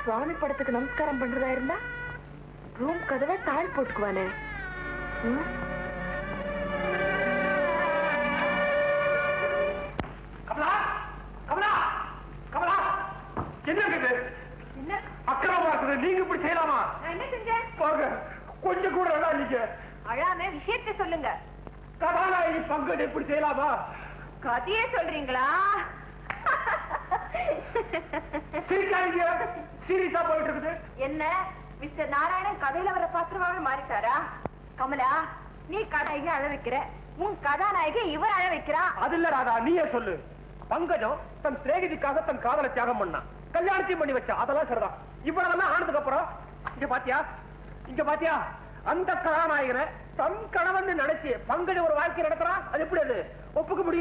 சுவாமி படத்துக்கு நமஸ்காரம் பண்றதா இருந்தா ரூம் கதவை தாழ் போட்டுக்குவானே ம்? கமலா கமலா கமலா என்ன இது என்ன அக்கிரமமா இருக்குது நீங்க இப்படி செய்யலாமா நான் என்ன செஞ்சேன் பாருங்க கொஞ்சம் கூட வேணாம் நீங்க அழாம விஷயத்தை சொல்லுங்க கதாநாயகி பங்கஜ் இப்படி செய்யலாமா கதையே சொல்றீங்களா சிரிக்காதீங்க சீரியஸா போயிட்டு இருக்குது என்ன மிஸ்டர் நாராயணன் கதையில வர பாத்திரமாக மாறிட்டாரா கமலா நீ கதாநாயகி அழ வைக்கிற உன் கதாநாயகி இவர் அழ வைக்கிறா அது இல்ல ராதா நீயே சொல்லு பங்கஜம் தன் சிநேகிதிக்காக தன் காதலை தியாகம் பண்ணான் கல்யாணத்தையும் பண்ணி வச்சா அதெல்லாம் சரிதான் இவ்வளவெல்லாம் ஆனதுக்கு அப்புறம் இங்க பாத்தியா இங்க பாத்தியா அந்த கதாநாயகனை தன் கணவன் நினைச்சு பங்கஜ ஒரு வாழ்க்கை நடத்துறா அது எப்படி அது ஒப்புக்க முடியும்